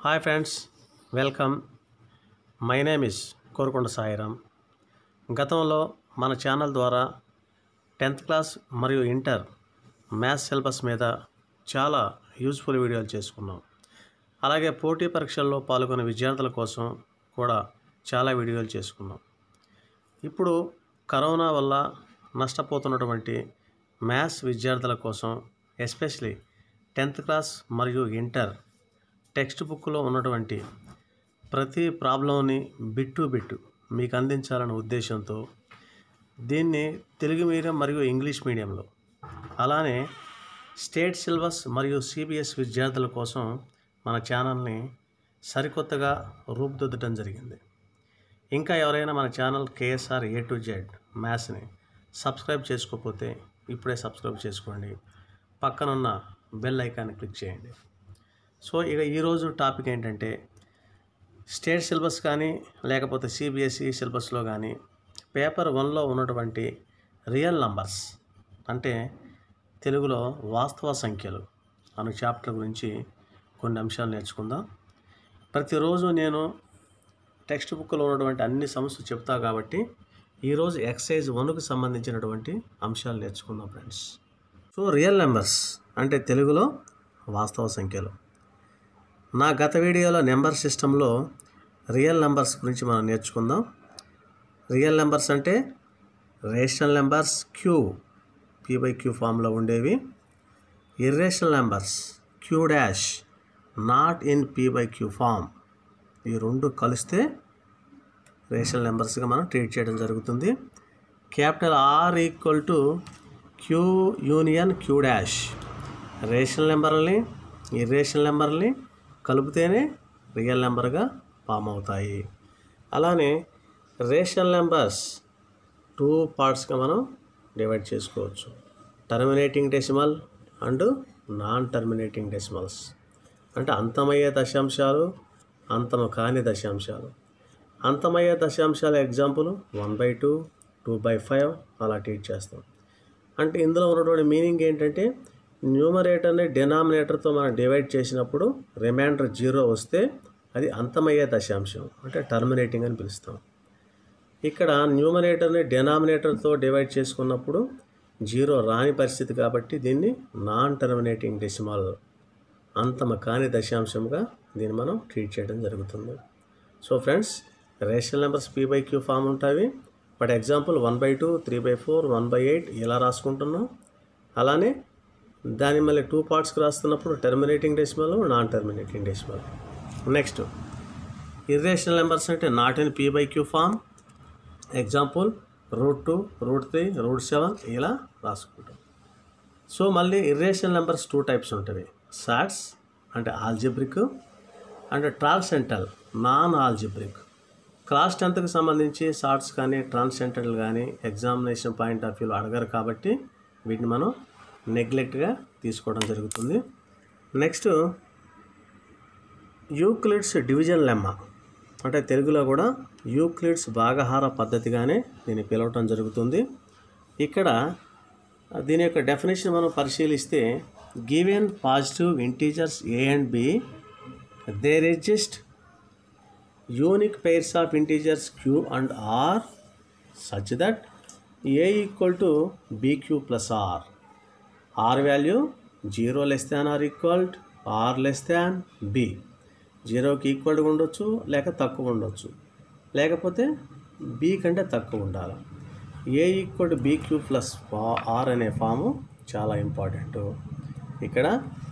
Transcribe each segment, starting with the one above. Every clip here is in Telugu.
hi friends welcome my name is Korukonda Sairam గతంలో మన ఛానల్ ద్వారా టెన్త్ క్లాస్ మరియు ఇంటర్ మ్యాథ్స్ సిలబస్ మీద చాలా యూజ్ఫుల్ వీడియోలు చేసుకున్నాం అలాగే పోటీ పరీక్షల్లో పాల్గొనే విద్యార్థుల కోసం కూడా చాలా వీడియోలు చేసుకున్నాం ఇప్పుడు కరోనా వల్ల నష్టపోతున్నటువంటి మ్యాథ్స్ విద్యార్థుల కోసం ఎస్పెషలీ టెన్త్ క్లాస్ మరియు ఇంటర్ టెక్స్ట్ బుక్లో ఉన్నటువంటి ప్రతి ప్రాబ్లంని బిట్ టు బిట్ మీకు అందించాలనే ఉద్దేశంతో దీన్ని తెలుగు మీడియం మరియు ఇంగ్లీష్ మీడియంలో అలానే స్టేట్ సిలబస్ మరియు సిబిఎస్ విద్యార్థుల కోసం మన ఛానల్ని సరికొత్తగా రూపుదిద్దడం జరిగింది ఇంకా ఎవరైనా మన channel KSR A to Z మ్యాథ్స్ని సబ్స్క్రైబ్ చేసుకోకపోతే ఇప్పుడే సబ్స్క్రైబ్ చేసుకోండి పక్కనున్న బెల్ ఐకాన్ని క్లిక్ చేయండి సో ఇక ఈరోజు టాపిక్ ఏంటంటే స్టేట్ సిలబస్ కానీ లేకపోతే సిబిఎస్ఈ సిలబస్లో కానీ పేపర్ వన్లో ఉన్నటువంటి రియల్ నంబర్స్ అంటే తెలుగులో వాస్తవ సంఖ్యలు అనే చాప్టర్ గురించి కొన్ని అంశాలు నేర్చుకుందాం ప్రతిరోజు నేను టెక్స్ట్ బుక్లో ఉన్నటువంటి అన్ని సమస్యలు చెప్తా కాబట్టి ఈరోజు ఎక్సైజ్ వన్కు సంబంధించినటువంటి అంశాలు నేర్చుకుందాం ఫ్రెండ్స్ సో రియల్ నెంబర్స్ అంటే తెలుగులో వాస్తవ సంఖ్యలు నా గత వీడియోలో నెంబర్ సిస్టంలో రియల్ నెంబర్స్ గురించి మనం నేర్చుకుందాం రియల్ నెంబర్స్ అంటే rational numbers Q p by q ఫామ్లో ఉండేవి irrational numbers Q dash not in p by q form ఈ రెండు కలిస్తే రేషనల్ నెంబర్స్గా మనం ట్రీట్ చేయడం జరుగుతుంది capital R equal to Q union Q dash rational నెంబర్ని ఇర్రేషనల్ నెంబర్ని కలిపితేనే రియల్ నెంబర్గా ఫామ్ అవుతాయి అలానే రేషనల్ నెంబర్స్ టూ పార్ట్స్గా మనం డివైడ్ చేసుకోవచ్చు terminating decimal and non terminating decimals అంటే అంతమయ్యే దశాంశాలు అంతము కాని దశాంశాలు అంతమయ్యే దశాంశాల example one by two two by five అలా ట్రీట్ చేస్తాం అంటే ఇందులో ఉన్నటువంటి మీనింగ్ ఏంటంటే న్యూమరేటర్ని డినామినేటర్తో మనం డివైడ్ చేసినప్పుడు రిమైండర్ జీరో వస్తే అది అంతమయ్యే దశాంశం అంటే టర్మినేటింగ్ అని పిలుస్తాం ఇక్కడ న్యూమరేటర్ని డినామినేటర్తో డివైడ్ చేసుకున్నప్పుడు జీరో రాని పరిస్థితి కాబట్టి దీన్ని నాన్ టర్మినేటింగ్ డెసిమల్ అంతమ కాని దశాంశంగా దీన్ని మనం ట్రీట్ చేయడం జరుగుతుంది so friends rational numbers p by q form ఉంటాయి but example one by two three by four one by eight ఇలా రాసుకుంటున్నాం అలానే దాన్ని మళ్ళీ టూ పార్ట్స్కి రాస్తున్నప్పుడు terminating decimal non terminating decimal next irrational numbers అంటే not in p by q form example root two root three root seven ఇలా రాసుకుంటాం సో మళ్ళీ ఇర్రేషనల్ నెంబర్స్ టూ టైప్స్ ఉంటాయి సాట్స్ అంటే algebraic and transcendental non algebraic class టెన్త్కి సంబంధించి షార్ట్స్ కానీ ట్రాన్సెంటల్ కానీ ఎగ్జామినేషన్ పాయింట్ ఆఫ్ వ్యూలో అడగారు కాబట్టి వీటిని మనం నెగ్లెక్ట్గా తీసుకోవడం జరుగుతుంది నెక్స్ట్ యూక్లిడ్స్ డివిజన్ లెమ్మ అంటే తెలుగులో కూడా యూక్లిడ్స్ భాగహార పద్ధతిగానే దీన్ని పిలవటం జరుగుతుంది ఇక్కడ దీని యొక్క డెఫినేషన్ మనం పరిశీలిస్తే given positive integers a and b there exist unique pairs of integers q and r such that a equal to bq plus r r value 0 less than or equal to r less than b జీరోకి ఈక్వల్గా ఉండొచ్చు లేక తక్కువ ఉండొచ్చు లేకపోతే బి కంటే తక్కువ ఉండాలి a equal to bq plus r అనే ఫాము చాలా ఇంపార్టెంట్ ఇక్కడ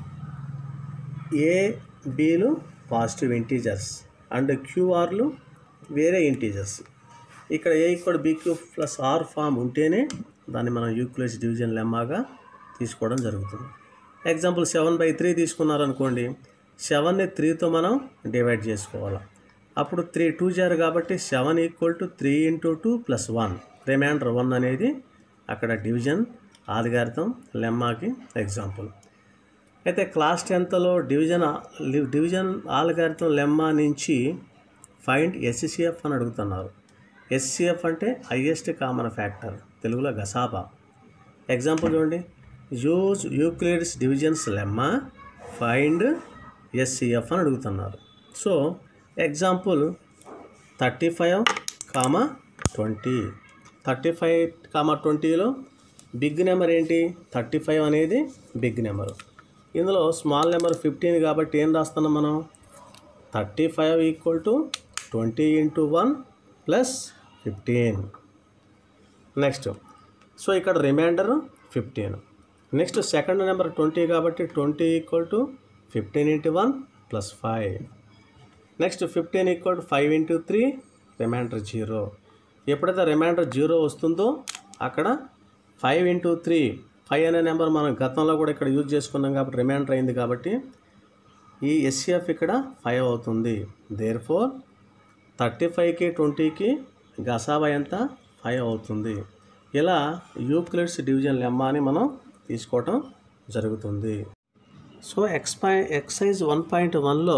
ఏ బీలు పాజిటివ్ ఇంటీజర్స్ అండ్ క్యూఆర్లు వేరే ఇంటీజర్స్ ఇక్కడ a equal bq plus r form ఉంటేనే దాన్ని మనం యూక్లియస్ డివిజన్ లెమ్మాగా తీసుకోవడం జరుగుతుంది ఎగ్జాంపుల్ సెవెన్ బై త్రీ తీసుకున్నారనుకోండి సెవెన్ని త్రీతో మనం డివైడ్ చేసుకోవాలి అప్పుడు త్రీ టూ జారు కాబట్టి seven equal to three into two plus one remainder one అనేది అక్కడ డివిజన్ ఆదిగారితం లెమ్మాకి ఎగ్జాంపుల్ అయితే క్లాస్ టెన్త్లో డివిజన్ డివిజన్ ఆల్గారితం లెమ్మా నుంచి ఫైండ్ ఎస్సిఎఫ్ అని అడుగుతున్నారు ఎస్సిఎఫ్ అంటే హయ్యెస్ట్ కామన్ ఫ్యాక్టర్ తెలుగులో గసాబా ఎగ్జాంపుల్ చూడండి use Euclid's divisions lemma find HCF అని అడుగుతున్నారు so example thirty five comma twenty thirty five comma ట్వంటీలో బిగ్ నెంబర్ ఏంటి థర్టీ ఫైవ్ అనేది బిగ్ నెంబర్ ఇందులో స్మాల్ నెంబర్ ఫిఫ్టీన్ కాబట్టి ఏం రాస్తున్నాం మనం thirty five equal to twenty into one plus fifteen next so ఇక్కడ remainder fifteen next second number twenty కాబట్టి twenty equal to fifteen into one plus five next fifteen equal to five into three remainder zero ఎప్పుడైతే రిమైండర్ జీరో వస్తుందో అక్కడ ఫైవ్ ఇంటూ త్రీ ఫైవ్ అనే నెంబర్ మనం గతంలో కూడా ఇక్కడ యూజ్ చేసుకున్నాం కాబట్టి రిమైండర్ అయింది కాబట్టి ఈ ఎస్సిఎఫ్ ఇక్కడ ఫైవ్ అవుతుంది దేర్ ఫోర్ థర్టీ ఫైవ్కి ట్వంటీకి గసాబా ఎంత ఫైవ్ అవుతుంది ఇలా యూక్లిడ్స్ డివిజన్ లెమ్మా అని మనం తీసుకోవటం జరుగుతుంది సో ఎక్స్పై ఎక్సైజ్ వన్ పాయింట్ వన్లో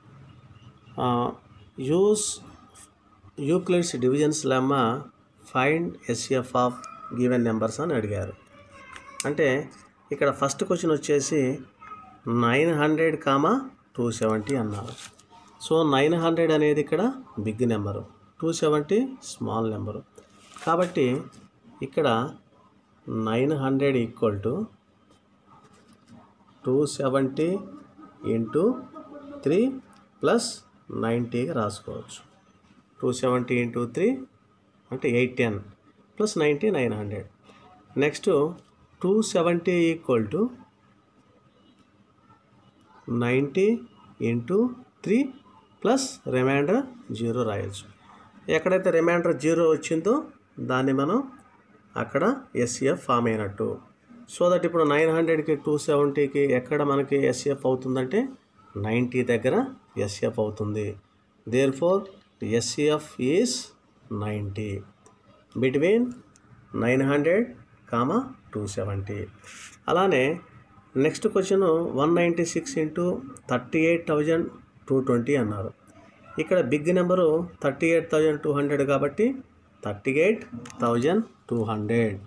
use Euclid's divisions lemma find HCF of given numbers అని అడిగారు అంటే ఇక్కడ ఫస్ట్ క్వశ్చన్ వచ్చేసి nine hundred comma two seventy అన్నారు సో నైన్ హండ్రెడ్ అనేది ఇక్కడ big number two seventy small number కాబట్టి ఇక్కడ nine hundred equal to two seventy into three plus నైంటీగా రాసుకోవచ్చు టూ సెవెంటీ ఇంటూ త్రీ అంటే eight ten plus ninety nine hundred next two seventy equal to ninety into three plus remainder zero రాయొచ్చు ఎక్కడైతే రిమైండర్ జీరో వచ్చిందో దాన్ని మనం అక్కడ ఎస్సిఎఫ్ ఫామ్ అయినట్టు సో దట్ ఇప్పుడు నైన్ హండ్రెడ్కి టూ సెవెంటీకి ఎక్కడ మనకి ఎస్సిఎఫ్ అవుతుందంటే నైంటీ దగ్గర ఎస్సిఎఫ్ అవుతుంది therefore HCF is ninety between nine hundred comma two seventy అలానే next question one ninety six into thirty eight thousand two twenty అన్నారు ఇక్కడ big number thirty eight thousand two hundred కాబట్టి thirty eight thousand two hundred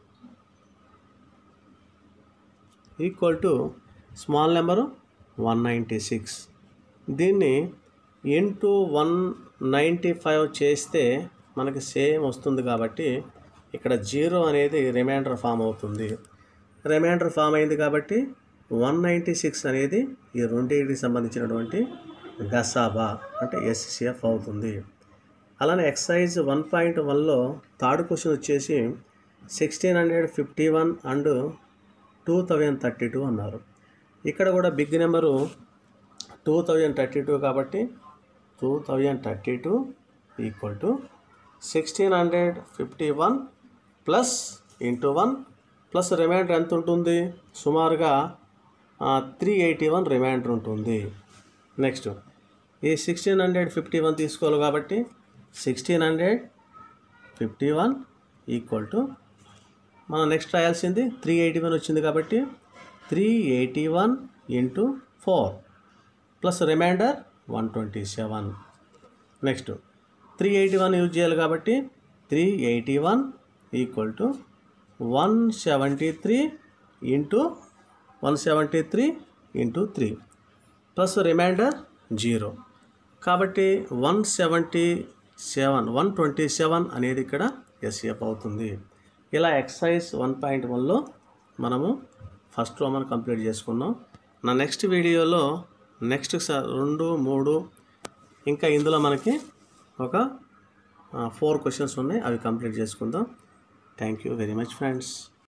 equal to small number one ninety six దీన్ని ఇంటూ వన్ నైంటీ ఫైవ్ చేస్తే మనకి సేమ్ వస్తుంది కాబట్టి ఇక్కడ జీరో అనేది రిమైండర్ ఫామ్ అవుతుంది రిమైండర్ ఫామ్ అయింది కాబట్టి వన్ నైంటీ సిక్స్ అనేది ఈ రెండింటికి సంబంధించినటువంటి గసాబా అంటే ఎస్సిఎఫ్ అవుతుంది అలానే ఎక్సైజ్ వన్ పాయింట్ వన్లో థర్డ్ క్వశ్చన్ వచ్చేసి sixteen hundred fifty one and two thousand thirty two అన్నారు ఇక్కడ కూడా big number two thousand thirty two కాబట్టి two thousand thirty two equal to sixteen hundred fifty one plus into one plus remainder ఎంత ఉంటుంది సుమారుగా త్రీ ఎయిటీ వన్ రిమైండర్ ఉంటుంది నెక్స్ట్ ఈ సిక్స్టీన్ హండ్రెడ్ ఫిఫ్టీ వన్ తీసుకోవాలి కాబట్టి sixteen hundred fifty one equal to మనం నెక్స్ట్ రాయాల్సింది త్రీ ఎయిటీ వన్ వచ్చింది కాబట్టి three eighty one into four plus remainder one twenty seven next three eighty one use చేయాలి కాబట్టి three eighty one equal to one seventy three into one seventy three into three plus remainder zero కాబట్టి one seventy seven one twenty seven అనేది ఇక్కడ ఎస్ఎఫ్ అవుతుంది ఇలా ఎక్సైజ్ వన్ పాయింట్ వన్లో మనము ఫస్ట్ రోమన్ కంప్లీట్ చేసుకున్నాం నా నెక్స్ట్ వీడియోలో నెక్స్ట్ స- రెండు మూడు ఇంకా ఇందులో మనకి ఒక ఫోర్ క్వశ్చన్స్ ఉన్నాయి అవి కంప్లీట్ చేసుకుందాం thank you very much friends